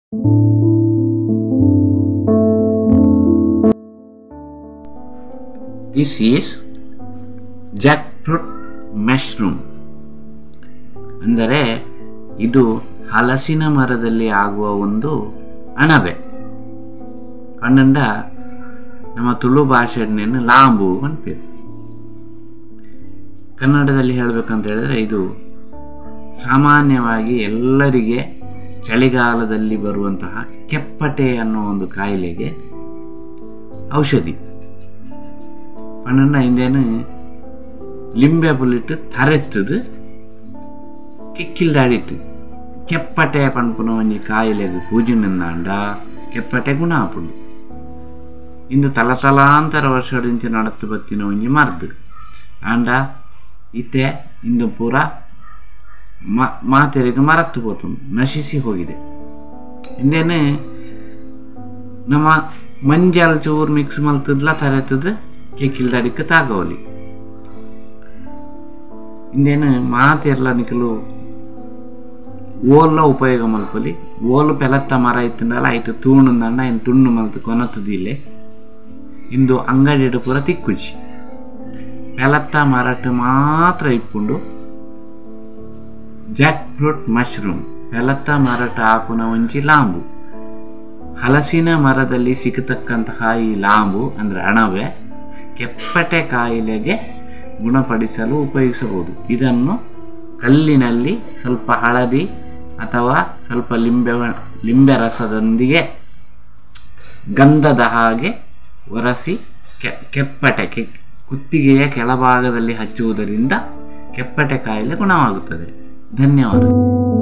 this is jackfruit mushroom ಅಂದರೆ ಇದು ಹಲಸಿನ ಮರದಲ್ಲಿ ಆಗುವ ಒಂದು ಅಣಬೆ ಪಂಡ ನಮ್ಮ ತುಳು ಭಾಷೆಯನ್ನು ಲಾಂಬು ಅಂತೀವಿ ಕನ್ನಡದಲ್ಲಿ ಹೇಳಬೇಕಂತ ಹೇಳಿದ್ರೆ ಇದು ಸಾಮಾನ್ಯವಾಗಿ ಎಲ್ಲರಿಗೆ ಚಳಿಗಾಲದಲ್ಲಿ ಬರುವಂತಹ ಕೆಪ್ಪಟೆ ಅನ್ನೋ ಒಂದು ಕಾಯಿಲೆಗೆ ಔಷಧಿ ಪಂಡ ಹಿಂದೇನು ಲಿಂಬೆ ಪುಲ್ಲಿಟ್ಟು ತರೆತ್ತದು ಕಿಕ್ಕಿಲ್ದಾಡಿಟ್ಟು ಕೆಪ್ಪಟೆ ಪಂಪುನ ಒಂಜಿ ಕಾಯಿಲೆಗೆ ಪೂಜಿನಿಂದಾಂಡ ಕೆಪ್ಪಟೆ ಗುಣ ಆಪುಂಡು ಇಂದು ತಲತಲಾಂತರ ವರ್ಷದಿಂಚ ನಡತ್ತು ಬತ್ತಿನ ಒಂಜಿ ಮರ್ದು ಆಂಡ ಇತ್ತೆ ಇಂದು ಪೂರ ಮ ಮಾತೆರೆಗೆ ಮರತ್ತು ಪೋತುಂಡು ನಶಿಸಿ ಹೋಗಿದೆ ಇಂದೇನು ನಮ್ಮ ಮಂಜಾಲ್ ಚೂರು ಮಿಕ್ಸ್ ಮಲ್ತದ್ಲ ತರೆತದ ಕೆಕ್ಕಿಲ್ದಾಡಿಕ್ಕೆ ತಾಗವಲಿ ಇಂದೇನು ಮಾತೆರ್ಲ ನಿಕಲು ಓಲ್ಲ ಉಪಯೋಗ ಮಲ್ಪೊಲಿ ಓಲು ಪೆಲತ್ತ ಮರ ಇತ್ತಂಡಲ್ಲ ಐಟು ತೂಣುಂದಂಡ ಇನ್ನು ತುಂಡು ಮಲ್ತು ಕೊನತದಿಲ್ಲೆ ಇಂದು ಅಂಗಡಿಡು ಪೂರ ತಿಕ್ಕುಚಿ ಪೆಲತ್ತ ಮರಟ್ ಮಾತ್ರ ಇಪ್ಪುಂಡು ಜಾಕ್ ಫ್ರೂಟ್ ಮಶ್ರೂಮ್ ಪೆಲತ್ತ ಮರಟ ಹಾಕುನ ಒಂಚಿ ಲಾಂಬು ಹಲಸಿನ ಮರದಲ್ಲಿ ಸಿಗತಕ್ಕಂತಹ ಈ ಲಾಂಬು ಅಂದರೆ ಅಣವೆ ಕೆಪ್ಪಟೆ ಕಾಯಿಲೆಗೆ ಗುಣಪಡಿಸಲು ಉಪಯೋಗಿಸಬಹುದು ಇದನ್ನು ಕಲ್ಲಿನಲ್ಲಿ ಸ್ವಲ್ಪ ಹಳದಿ ಅಥವಾ ಸ್ವಲ್ಪ ಲಿಂಬೆ ಲಿಂಬೆ ರಸದೊಂದಿಗೆ ಗಂಧದ ಹಾಗೆ ಒರೆಸಿ ಕೆ ಕೆಪ್ಪಟೆ ಕೆ ಕುತ್ತಿಗೆಯ ಕೆಳಭಾಗದಲ್ಲಿ ಹಚ್ಚುವುದರಿಂದ ಕೆಪ್ಪಟೆ ಕಾಯಿಲೆ ಗುಣವಾಗುತ್ತದೆ ಧನ್ಯವಾದ